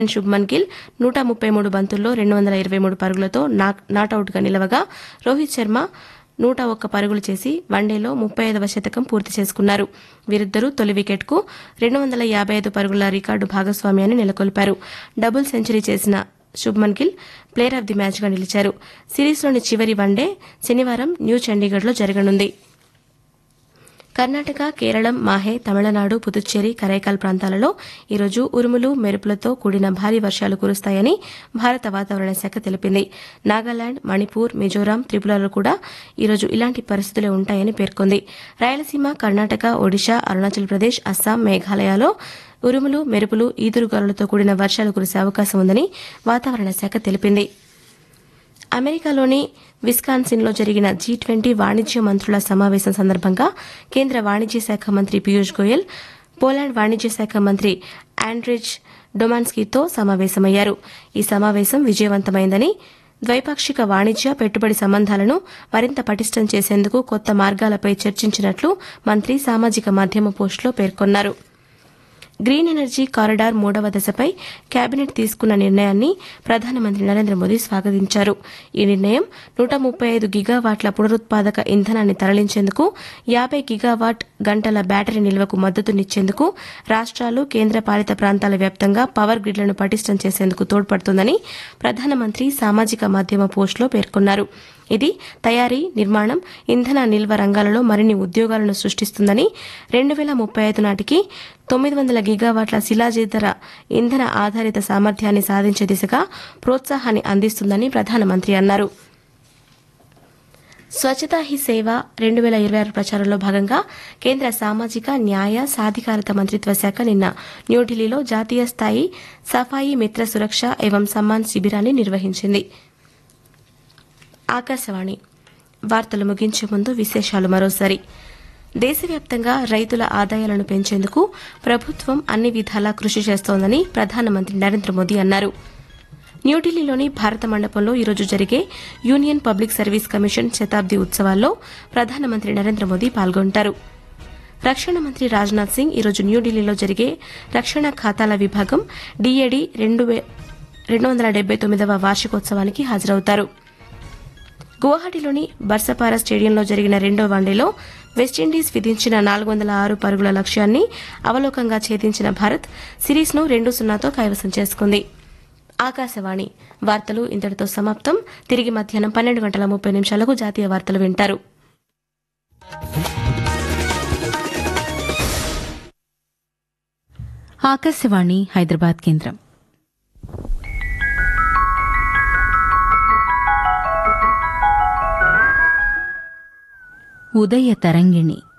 శుభ్మన్ గిల్ నూట ముప్పై మూడు బంతుల్లో రెండు వందల ఇరవై మూడు పరుగులతో నాక్- నాటౌట్గా నిలవగా రోహిత్ శర్మ నూట ఒక్క పరుగులు చేసి వన్డేలో ముప్పై ఐదవ శతకం పూర్తి చేసుకున్నారు వీరిద్దరూ తొలి వికెట్కు రెండు వందల యాభై ఐదు పరుగుల రికార్డు భాగస్వామ్యాన్ని నెలకొల్పారు డబుల్ సెంచరీ చేసిన Shubman Gill player of the మ్యాచ్గా నిలిచారు సిరీస్లోని చివరి వన్డే శనివారం న్యూ చండీగఢ్లో జరగనుంది కర్ణాటక కేరళం మాహే తమిళనాడు పుదుచ్చేరి కరైకాల్ ప్రాంతాలలో ఈరోజు ఉరుములు మెరుపులతో కూడిన భారీ వర్షాలు కురుస్తాయని భారత వాతావరణ శాఖ తెలిపింది నాగాలాండ్ మణిపూర్ మిజోరాం త్రిపురలో కూడా ఈరోజు ఇలాంటి పరిస్థితులే ఉంటాయని పేర్కొంది రాయలసీమ కర్ణాటక ఒడిశా అరుణాచల్ ప్రదేశ్ అస్సాం మేఘాలయలో ఉరుములు మెరుపులు ఈదురుగాలులతో కూడిన వర్షాలు కురిసే అవకాశం ఉందని వాతావరణ శాఖ తెలిపింది అమెరికాలోని విస్కాన్సిన్లో జరిగిన జీ ట్వంటీ వాణిజ్య మంత్రుల సమావేశం సందర్భంగా కేంద్ర వాణిజ్య శాఖ మంత్రి పీయూష్ గోయల్ పోలాండ్ వాణిజ్య శాఖ మంత్రి ఆండ్రిజ్ డొమాన్స్కీతో సమావేశమయ్యారు ఈ సమావేశం విజయవంతమైందని ద్వైపాక్షిక వాణిజ్య పెట్టుబడి సంబంధాలను మరింత పటిష్టం చేసేందుకు కొత్త మార్గాలపై చర్చించినట్లు మంత్రి సామాజిక మాధ్యమ పోస్టులో పేర్కొన్నారు గ్రీన్ ఎనర్జీ కారిడార్ మూడవ దశపై కేబినెట్ తీసుకున్న నిర్ణయాన్ని ప్రధానమంత్రి నరేంద్ర మోదీ స్వాగతించారు ఈ నిర్ణయం నూట ముప్పై ఐదు గిగావాట్ల పునరుత్పాదక ఇంధనాన్ని తరలించేందుకు యాభై గిగావాట్ గంటల బ్యాటరీ నిల్వకు మద్దతునిచ్చేందుకు రాష్ట్రాలు కేంద్రపాలిత ప్రాంతాల వ్యాప్తంగా పవర్ గ్రిడ్లను పటిష్టం చేసేందుకు తోడ్పడుతుందని ప్రధానమంత్రి సామాజిక మాధ్యమ పోస్టులో పేర్కొన్నారు ఇది తయారీ నిర్మాణం ఇంధన నిల్వ రంగాలలో మరిన్ని ఉద్యోగాలను సృష్టిస్తుందని రెండు వేల ముప్పై ఐదు నాటికి తొమ్మిది వందల గిగావాట్ల శిలాజేతర ఇంధన ఆధారిత సామర్థ్యాన్ని సాధించే దిశగా ప్రోత్సాహాన్ని అందిస్తుందని ప్రధానమంత్రి అన్నారు స్వచ్ఛతా హీ సేవ రెండు వేల ఇరవై ఆరు ప్రచారంలో భాగంగా కేంద్ర సామాజిక న్యాయ సాధికారత మంత్రిత్వ శాఖ నిన్న న్యూఢిల్లీలో జాతీయ స్థాయి సఫాయి మిత్ర సురక్ష ఏవం సమ్మాన్ శిబిరాన్ని నిర్వహించింది ఆకాశవాణి వార్తలు ముగించే ముందు విశేషాలు మరోసారి దేశవ్యాప్తంగా రైతుల ఆదాయాలను పెంచేందుకు ప్రభుత్వం అన్ని విధాలా కృషి చేస్తోందని ప్రధానమంత్రి నరేంద్ర మోదీ అన్నారు న్యూఢిల్లీలోని భారత మండపంలో ఈరోజు జరిగే యూనియన్ పబ్లిక్ సర్వీస్ కమిషన్ శతాబ్ది ఉత్సవాల్లో ప్రధానమంత్రి నరేంద్ర మోదీ పాల్గొంటారు రక్షణ మంత్రి రాజ్నాథ్ సింగ్ ఈరోజు న్యూఢిల్లీలో జరిగే రక్షణ ఖాతాల విభాగం డీఏడీ రెండు వే- రెండు వందల డెబ్బై తొమ్మిదవ వార్షికోత్సవానికి హాజరవుతారు గువాహటిలోని బర్సపారా స్టేడియంలో జరిగిన రెండో వన్డేలో వెస్టిండీస్ విధించిన నాలుగు వందల ఆరు పరుగుల లక్ష్యాన్ని అవలోకంగా ఛేదించిన భారత్ సిరీస్ను రెండు సున్నాతో కైవసం చేసుకుంది ఆకాశవాణి వార్తలు ఇంతటితో సమాప్తం తిరిగి మధ్యాహ్నం పన్నెండు గంటల ముప్పై నిమిషాలకు జాతీయ వార్తలు వింటారు ఆకాశవాణి హైదరాబాద్ కేంద్రం ఉదయ తరంగిణి